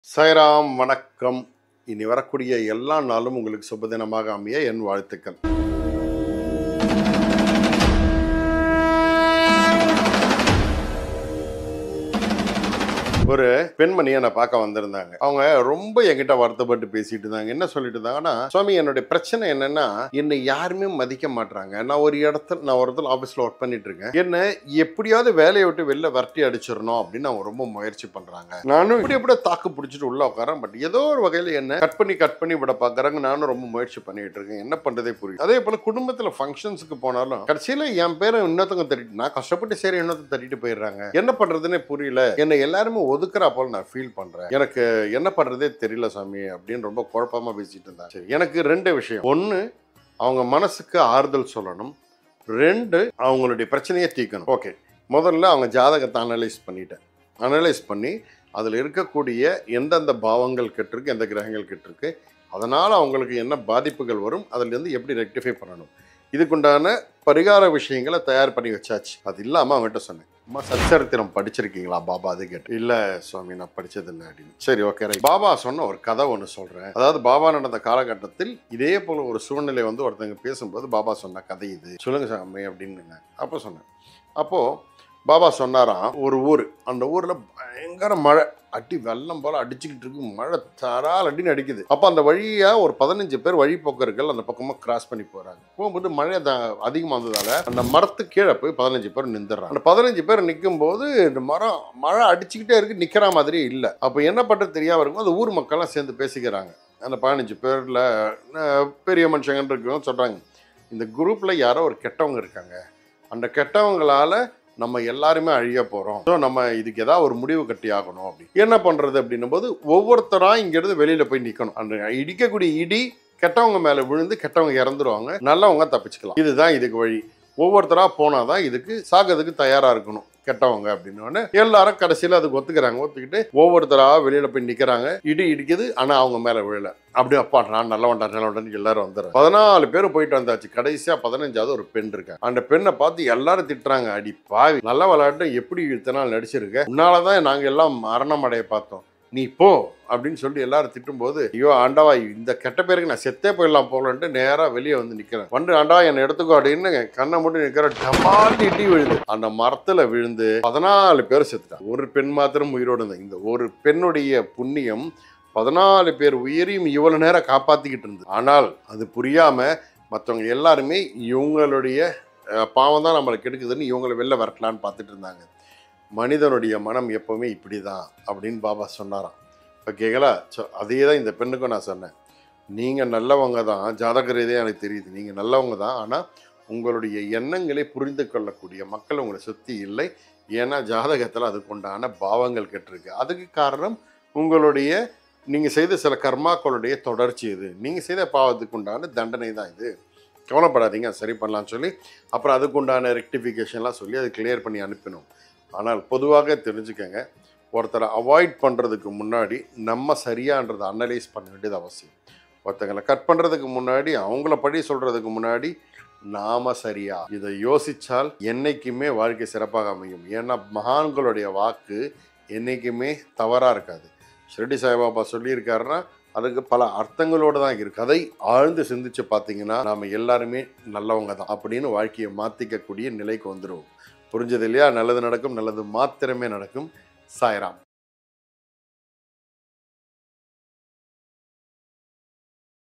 சாய்ராம் வணக்கம் இனி வரக்கூடிய எல்லா நாளும் உங்களுக்கு சுபதினமாக அமைய என் வாழ்த்துக்கள் ஒரு பெண்மணியை நான் பார்க்க வந்திருந்தாங்க அவங்க ரொம்ப என்கிட்ட வருத்தப்பட்டு பேசிட்டு இருந்தாங்க என்ன சொல்லிட்டு இருந்தாங்கன்னா சுவாமி என்னுடைய பிரச்சனை என்னன்னா என்னை யாருமே மதிக்க மாட்றாங்க நான் ஒரு இடத்துல நான் ஒரு இடத்துல ஆஃபீஸில் ஒர்க் பண்ணிட்டு இருக்கேன் என்ன எப்படியாவது வேலையை விட்டு வெளில விரட்டி அடிச்சிடணும் அப்படின்னு அவங்க ரொம்ப முயற்சி பண்றாங்க நானும் இப்படி எப்படியோ தாக்கு பிடிச்சிட்டு உள்ள உட்காரேன் பட் ஏதோ ஒரு வகையில் என்ன கட் பண்ணி கட் பண்ணி விட பார்க்குறாங்க நானும் ரொம்ப முயற்சி பண்ணிட்டு இருக்கேன் என்ன பண்றதே புரியும் அதே போல குடும்பத்தில் ஃபங்க்ஷன்ஸுக்கு போனாலும் கடைசியில் என் பேரை இன்னொருத்தவங்க தட்டிட்டு நான் கஷ்டப்பட்டு சரி இன்னொருத்தங்க தட்டிட்டு போயிடுறாங்க என்ன பண்றதுன்னே புரியல என்னை எல்லாருமே ஒதுக்குறா போல நான் ஃபீல் பண்றேன் எனக்கு என்ன பண்றதே தெரியல சாமி அப்படின்னு ரொம்ப குழப்பமா பேசிட்டு இருந்தாங்க சரி, எனக்கு ரெண்டு விஷயம் ஒன்று அவங்க மனசுக்கு ஆறுதல் சொல்லணும் ரெண்டு அவங்களுடைய பிரச்சனையை தீர்க்கணும் ஓகே முதல்ல அவங்க ஜாதகத்தை அனலைஸ் பண்ணிட்டேன் அனலைஸ் பண்ணி அதில் இருக்கக்கூடிய எந்தெந்த பாவங்கள் கெட்டிருக்கு எந்த கிரகங்கள் கெட்டிருக்கு அதனால் அவங்களுக்கு என்ன பாதிப்புகள் வரும் அதுலேருந்து எப்படி ரெக்டிஃபை பண்ணணும் இதுக்குண்டான பரிகார விஷயங்களை தயார் பண்ணி வச்சாச்சு அது இல்லாமல் அவங்ககிட்ட சொன்னேன் அம்மா சச்சரித்திரம் படிச்சிருக்கீங்களா பாபா அது கேட்டு இல்லை சுவாமி நான் படிச்சதில்லை அப்படின்னு சரி ஓகே ரைட் பாபா சொன்ன ஒரு கதை ஒன்று சொல்கிறேன் அதாவது பாபா நடந்த காலகட்டத்தில் இதே போல் ஒரு சூழ்நிலை வந்து ஒருத்தங்க பேசும்போது பாபா சொன்ன கதை இது சொல்லுங்க சாமி அப்படின்னு அப்போ சொன்னேன் அப்போது பாபா சொன்னாராம் ஒரு ஊர் அந்த ஊரில் பயங்கர மழை அடி வெள்ளம் போல அடிச்சுக்கிட்டு இருக்கு மழை தரால் அடின்னு அடிக்குது அப்போ அந்த வழியாக ஒரு பதினஞ்சு பேர் வழிபோக்கர்கள் அந்த பக்கமாக கிராஸ் பண்ணி போகிறாங்க போகும்போது மழை த அதிகமாக வந்ததால் அந்த மரத்து கீழே போய் பதினஞ்சு பேர் நின்றுறாங்க அந்த பதினஞ்சு பேர் நிற்கும் போது இந்த மரம் மழை அடிச்சுக்கிட்டே இருக்கு நிற்கிற மாதிரி இல்லை அப்போ என்ன பண்ணுறது தெரியாமல் இருக்கும் அந்த ஊர் மக்கள்லாம் சேர்ந்து பேசிக்கிறாங்க அந்த பதினஞ்சு பேரில் பெரிய மனுஷங்கன்னு இருக்கவங்க சொல்கிறாங்க இந்த குரூப்பில் யாரோ ஒரு கெட்டவங்க இருக்காங்க அந்த கெட்டவங்களால நம்ம எல்லாருமே அழிய போகிறோம் ஸோ நம்ம இதுக்கு ஏதாவது ஒரு முடிவு கட்டி ஆகணும் அப்படி என்ன பண்ணுறது அப்படின்னும் போது ஒவ்வொருத்தராக இங்கேருந்து வெளியில் போய் நிற்கணும் அந்த இடிக்கக்கூடிய இடி கெட்டவங்க மேலே விழுந்து கெட்டவங்க இறந்துருவாங்க நல்லவங்க தப்பிச்சுக்கலாம் இதுதான் இதுக்கு வழி ஒவ்வொருத்தராக போனால் தான் இதுக்கு சாகிறதுக்கு தயாராக இருக்கணும் கெட்டவங்க அப்படின்னு எல்லாரும் கடைசியில் அதுக்கு ஒத்துக்கிறாங்க ஒத்துக்கிட்டு ஒவ்வொருத்தராக வெளியில் போய் நிற்கிறாங்க இடி இடிக்குது ஆனால் அவங்க மேலே விழல அப்படி அப்பா நான் நல்லவன்டா நல்லவன்டான்னு எல்லாரும் வந்துடுறாங்க பதினாலு பேர் போயிட்டு வந்தாச்சு கடைசியா பதினஞ்சாவது ஒரு பெண் இருக்காங்க அந்த பெண்ணை பார்த்து எல்லாரும் திட்டுறாங்க அடி பாவி நல்ல விளையாட்டு எப்படி இத்தனை நாள் நடிச்சிருக்க உன்னாலதான் நாங்க எல்லாம் மரணம் அடைய பார்த்தோம் நீ போ அப்படின்னு சொல்லி எல்லாரும் திட்டும்போது ஐயோ ஆண்டவா இந்த கெட்ட பேருக்கு நான் செத்தே போயிடலாம் போலன்ட்டு நேரா வெளியே வந்து நிக்கிறேன் வந்து ஆண்டவா என்னை எடுத்துக்கோ அப்படின்னு கண்ணை மட்டும் நிக்கிற டமால்னு இடி விழுது அந்த மரத்துல விழுந்து பதினாலு பேர் செத்துட்டாங்க ஒரு பெண் மாத்திரம் உயிரோடு இருந்தாங்க இந்த ஒரு பெண்ணுடைய புண்ணியம் பதினாலு பேர் உயிரையும் இவ்வளவு நேரம் காப்பாத்திக்கிட்டு இருந்தது ஆனால் அது புரியாம மற்றவங்க எல்லாருமே இவங்களுடைய அஹ், பாவம் தான் நம்மளை கெடுக்குதுன்னு இவங்களை வெளில வரட்டலான்னு பார்த்துட்டு இருந்தாங்க மனிதனுடைய மனம் எப்பவுமே இப்படி தான் அப்படின்னு பாபா சொன்னாராம் ஓகேங்களா ஸோ அதே தான் இந்த பெண்ணுக்கும் நான் சொன்னேன் நீங்கள் நல்லவங்க தான் ஜாதக ரீதியாக எனக்கு தெரியுது நீங்கள் நல்லவங்க தான் ஆனால் உங்களுடைய எண்ணங்களை புரிந்து கொள்ளக்கூடிய மக்கள் உங்களை சுற்றி இல்லை ஏன்னா ஜாதகத்தில் அதுக்குண்டான பாவங்கள் கெட்டிருக்கு அதுக்கு காரணம் உங்களுடைய நீங்கள் செய்த சில கர்மாக்களுடைய தொடர்ச்சி இது நீங்கள் செய்த பாவத்துக்கு உண்டான தண்டனை தான் இது கவலைப்படாதீங்க சரி பண்ணலாம்னு சொல்லி அப்புறம் அதுக்குண்டான ரெக்டிஃபிகேஷன்லாம் சொல்லி அது கிளியர் பண்ணி அனுப்பினோம் ஆனால் பொதுவாக தெரிஞ்சுக்கங்க ஒருத்தரை அவாய்ட் பண்ணுறதுக்கு முன்னாடி நம்ம சரியான்றதை அனலைஸ் பண்ண வேண்டியது அவசியம் ஒருத்தங்களை கட் பண்ணுறதுக்கு முன்னாடி அவங்கள படி சொல்கிறதுக்கு முன்னாடி நாம சரியா இதை யோசிச்சால் என்னைக்குமே வாழ்க்கை சிறப்பாக அமையும் ஏன்னா மகான்களுடைய வாக்கு என்னைக்குமே தவறாக இருக்காது ஷிரடி சாய்பாபா சொல்லியிருக்காருன்னா அதுக்கு பல அர்த்தங்களோடு தான் இருக்கு அதை ஆழ்ந்து சிந்திச்சு பார்த்தீங்கன்னா நாம எல்லாருமே நல்லவங்க தான் அப்படின்னு வாழ்க்கையை மாற்றிக்கக்கூடிய நிலைக்கு வந்துடுவோம் புரிஞ்சது இல்லையா நல்லது நடக்கும் நல்லது மாத்திரமே நடக்கும் சாய்ராம்